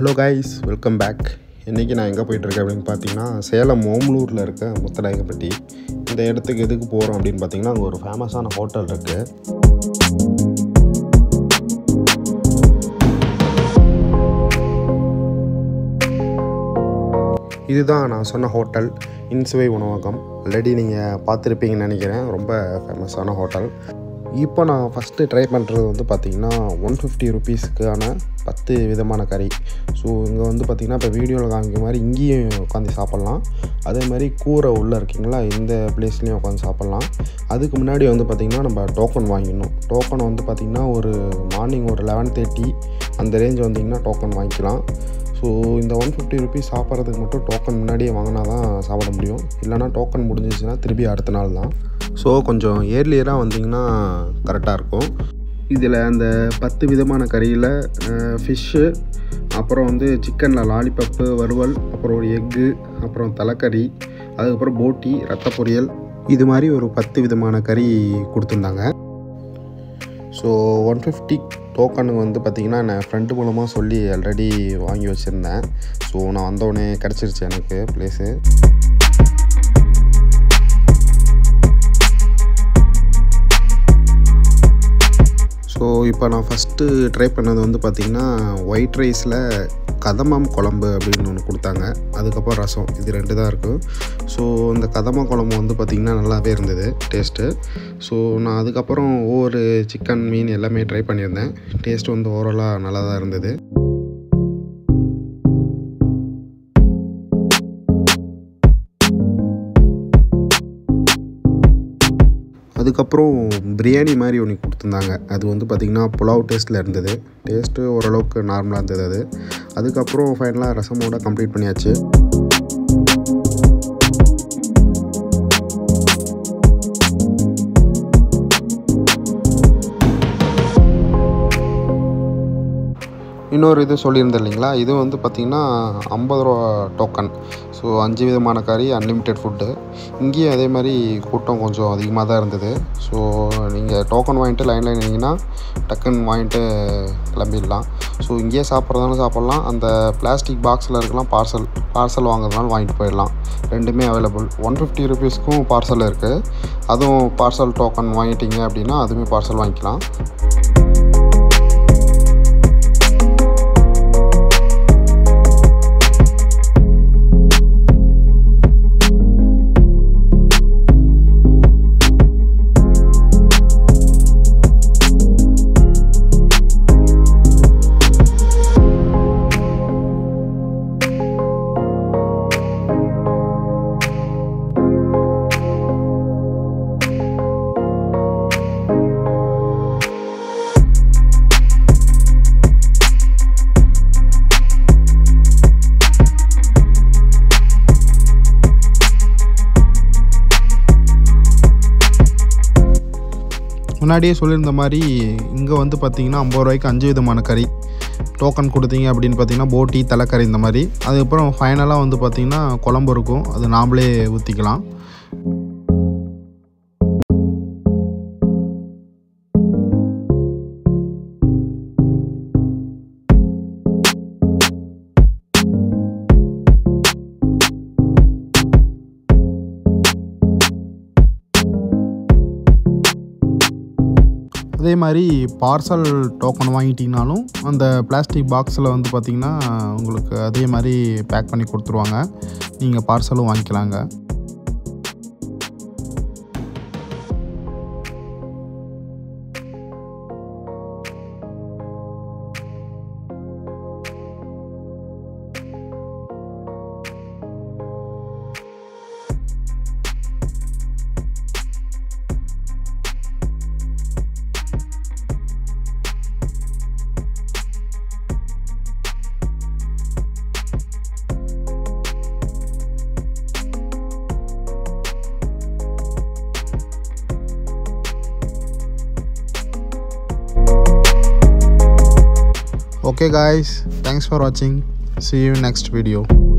hello guys welcome back இன்றைக்கி நான் எங்கே போயிட்டுருக்கேன் அப்படின்னு பார்த்தீங்கன்னா சேலம் ஓமலூரில் இருக்க முத்தநாயகப்பட்டி இந்த இடத்துக்கு எதுக்கு போகிறோம் அப்படின்னு பார்த்தீங்கன்னா அங்கே ஒரு ஃபேமஸான ஹோட்டல் இருக்குது இதுதான் நான் சொன்ன ஹோட்டல் இன்சுவை உணவகம் ஆல்ரெடி நீங்கள் பார்த்துருப்பீங்கன்னு நினைக்கிறேன் ரொம்ப ஃபேமஸான ஹோட்டல் இப்போ நான் ஃபஸ்ட்டு ட்ரை பண்ணுறது வந்து பார்த்திங்கன்னா ஒன் ஃபிஃப்டி ருபீஸ்க்கான பத்து விதமான கறி ஸோ இங்கே வந்து பார்த்திங்கன்னா இப்போ வீடியோவில் காமிக்க மாதிரி இங்கேயும் உட்காந்து சாப்பிட்லாம் அதே மாதிரி கூரை உள்ளே இருக்கீங்களா இந்த பிளேஸ்லேயும் உட்காந்து சாப்பிட்லாம் அதுக்கு முன்னாடி வந்து பார்த்திங்கன்னா நம்ம டோக்கன் வாங்கிடணும் டோக்கன் வந்து பார்த்திங்கன்னா ஒரு மார்னிங் ஒரு லெவன் தேர்ட்டி அந்த ரேஞ்ச் வந்திங்கன்னா டோக்கன் வாங்கிக்கலாம் ஸோ இந்த ஒன் ஃபிஃப்டி ருபீஸ் சாப்பிட்றதுக்கு மட்டும் டோக்கன் முன்னாடியே வாங்கினா தான் சாப்பிட முடியும் இல்லைனா டோக்கன் முடிஞ்சிச்சுன்னா திருப்பி அடுத்த நாள் தான் ஸோ கொஞ்சம் ஏர்லியராக வந்தீங்கன்னா கரெக்டாக இருக்கும் இதில் அந்த பத்து விதமான கறியில் ஃபிஷ்ஷு அப்புறம் வந்து சிக்கனில் லாலிபப்பு வறுவல் அப்புறம் ஒரு எக்கு அப்புறம் தலைக்கறி அதுக்கப்புறம் போட்டி ரத்த பொரியல் இது மாதிரி ஒரு பத்து விதமான கறி கொடுத்துருந்தாங்க ஸோ ஒன் ஃபிஃப்டி டோக்கனுக்கு வந்து பார்த்திங்கன்னா நான் ஃப்ரெண்டு மூலமாக சொல்லி ஆல்ரெடி வாங்கி வச்சுருந்தேன் ஸோ நான் வந்தோடனே கிடச்சிருச்சு எனக்கு ப்ளேஸு ஸோ இப்போ நான் ஃபஸ்ட்டு ட்ரை பண்ணது வந்து பார்த்திங்கன்னா ஒயிட் ரைஸில் கதமம் குழம்பு அப்படின்னு ஒன்று கொடுத்தாங்க அதுக்கப்புறம் ரசம் இது ரெண்டு தான் இருக்கும் ஸோ இந்த கதம குழம்பு வந்து பார்த்திங்கன்னா நல்லாவே இருந்தது டேஸ்ட்டு ஸோ நான் அதுக்கப்புறம் ஒவ்வொரு சிக்கன் மீன் எல்லாமே ட்ரை பண்ணியிருந்தேன் டேஸ்ட் வந்து ஓவராலாக நல்லா தான் இருந்தது அதுக்கப்புறம் பிரியாணி மாதிரி ஒன்று கொடுத்துருந்தாங்க அது வந்து பார்த்திங்கன்னா புலாவ் டேஸ்ட்டில் இருந்தது டேஸ்ட்டு ஓரளவுக்கு நார்மலாக இருந்தது அது அதுக்கப்புறம் ஃபைனலாக ரசமோட கம்ப்ளீட் பண்ணியாச்சு இன்னொரு இது சொல்லியிருந்தேன் இல்லைங்களா இது வந்து பார்த்திங்கன்னா ஐம்பது ரூபா டோக்கன் ஸோ அஞ்சு விதமான கறி அன்லிமிட்டெட் ஃபுட்டு இங்கேயும் அதே மாதிரி கூட்டம் கொஞ்சம் அதிகமாக தான் இருந்தது ஸோ நீங்கள் டோக்கன் வாங்கிட்டு லைனில் நின்னீங்கன்னா டக்குன்னு வாங்கிட்டு கிளம்பிடலாம் ஸோ இங்கேயே சாப்பிட்றதாலும் சாப்பிட்லாம் அந்த பிளாஸ்டிக் பாக்ஸில் இருக்கலாம் பார்சல் பார்சல் வாங்குறதுனாலும் வாங்கிட்டு போயிடலாம் ரெண்டுமே அவைலபிள் ஒன் ஃபிஃப்டி ருபீஸ்க்கும் பார்சல் இருக்குது அதுவும் பார்சல் டோக்கன் வாங்கிட்டீங்க அப்படின்னா அதுவுமே பார்சல் வாங்கிக்கலாம் முன்னாடியே சொல்லியிருந்த மாதிரி இங்கே வந்து பார்த்தீங்கன்னா ஐம்பது ரூபாய்க்கு அஞ்சு விதமான கறி டோக்கன் கொடுத்தீங்க அப்படின்னு பார்த்தீங்கன்னா போட்டி தலைக்கறி இந்த மாதிரி அதுக்கப்புறம் ஃபைனலாக வந்து பார்த்திங்கன்னா குழம்பு இருக்கும் அது நாமளே ஊற்றிக்கலாம் அதே மாதிரி பார்சல் டோக்கன் வாங்கிட்டீங்கனாலும் அந்த பிளாஸ்டிக் பாக்ஸில் வந்து பார்த்திங்கன்னா உங்களுக்கு அதே மாதிரி பேக் பண்ணி கொடுத்துருவாங்க நீங்கள் பார்சலும் வாங்கிக்கலாங்க okay guys thanks for watching see you next video